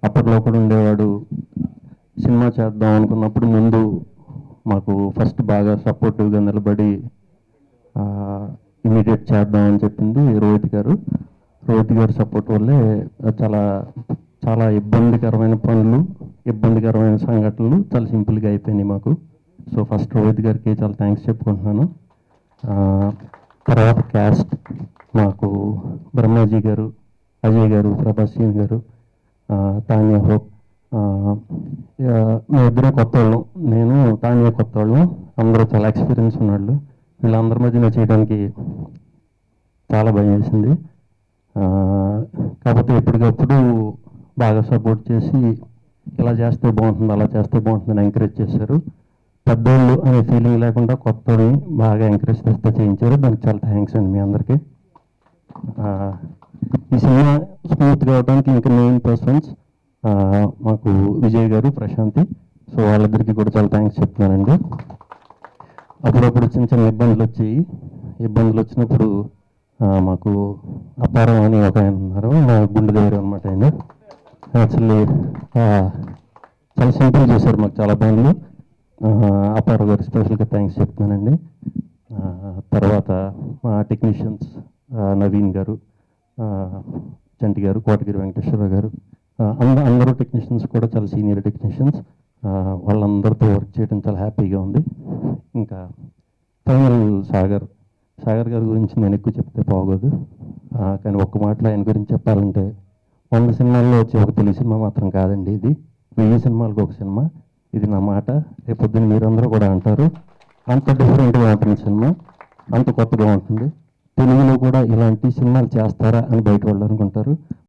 అప్పట్లో కూడా ఉండేవాడు సినిమా చేద్దాం అనుకున్నప్పుడు ముందు మాకు ఫస్ట్ బాగా సపోర్టివ్గా నిలబడి ఇమీడియట్ చేద్దాం అని చెప్పింది రోహిత్ గారు రోహిత్ గారి సపోర్ట్ వల్లే చాలా చాలా ఇబ్బందికరమైన పనులు ఇబ్బందికరమైన సంఘటనలు చాలా సింపుల్గా అయిపోయినాయి మాకు సో ఫస్ట్ రోహిత్ గారికి చాలా థ్యాంక్స్ చెప్పుకుంటున్నాను ఆ, తర్వాత క్యాస్ట్ మాకు బ్రహ్మాజీ గారు అజయ్ గారు ప్రభాస్ సింగ్ గారు ఆ, తాన్యా హోప్ ఆ, ఇక మేమిద్దరం కొత్త వాళ్ళం నేను తాన్యా కొత్త వాళ్ళం అందరూ చాలా ఎక్స్పీరియన్స్ ఉన్నాళ్ళు వీళ్ళందరి మధ్యన చేయడానికి చాలా భయం వేసింది ఆ, కాకపోతే ఎప్పటికప్పుడు బాగా సపోర్ట్ చేసి ఇలా చేస్తే బాగుంటుంది అలా చేస్తే బాగుంటుందని ఎంకరేజ్ చేశారు పెద్దోళ్ళు అనే ఫీలింగ్ లేకుండా కొత్త వాళ్ళని బాగా ఎంకరేజ్ చేస్తే చేయించారు దానికి చాలా థ్యాంక్స్ అండి మీ అందరికీ ఆ, ఈ సినిమా స్మూత్ కావడానికి ఇంకా మెయిన్ పర్సన్స్ మాకు విజయ్ గారు ప్రశాంతి సో వాళ్ళిద్దరికీ కూడా చాలా థ్యాంక్స్ చెప్తున్నానండి అప్పుడప్పుడు చిన్న చిన్న ఇబ్బందులు వచ్చాయి ఇబ్బందులు వచ్చినప్పుడు ఆ, మాకు అపారం అని ఒక ఆయన ఉన్నారు మా గుండె దగ్గర అనమాట ఆయన యాక్చువల్లీ చాలా సింపుల్ చేశారు మాకు చాలా పనులు ఆ, అపారం గారు స్పెషల్గా థ్యాంక్స్ చెప్తున్నానండి ఆ, తర్వాత మా టెక్నీషియన్స్ నవీన్ గారు ఆ, చంటి గారు కోటగిరి వెంకటేశ్వర గారు ఆ, అంద అందరూ టెక్నీషియన్స్ కూడా చాలా సీనియర్ టెక్నీషియన్స్ వాళ్ళందరితో వర్క్ చేయడం చాలా హ్యాపీగా ఉంది ఇంకా ఫైనల్ సాగర్ సాగర్ గారి గురించి నేను ఎక్కువ చెప్తే బాగోదు ఆ, కానీ ఒక్క మాటలో ఆయన గురించి చెప్పాలంటే వంద సినిమాల్లో వచ్చే ఒక తెలుగు సినిమా మాత్రం కాదండి ఇది వెయ్యి సినిమాలకు ఒక సినిమా ఇది నా మాట రేపొద్దున మీరందరూ కూడా అంటారు అంత డిఫరెంట్గా ఉంటుంది సినిమా అంత కొత్తగా ఉంటుంది తెలుగులో కూడా ఇలాంటి సినిమాలు చేస్తారా అని బయట వాళ్ళు అనుకుంటారు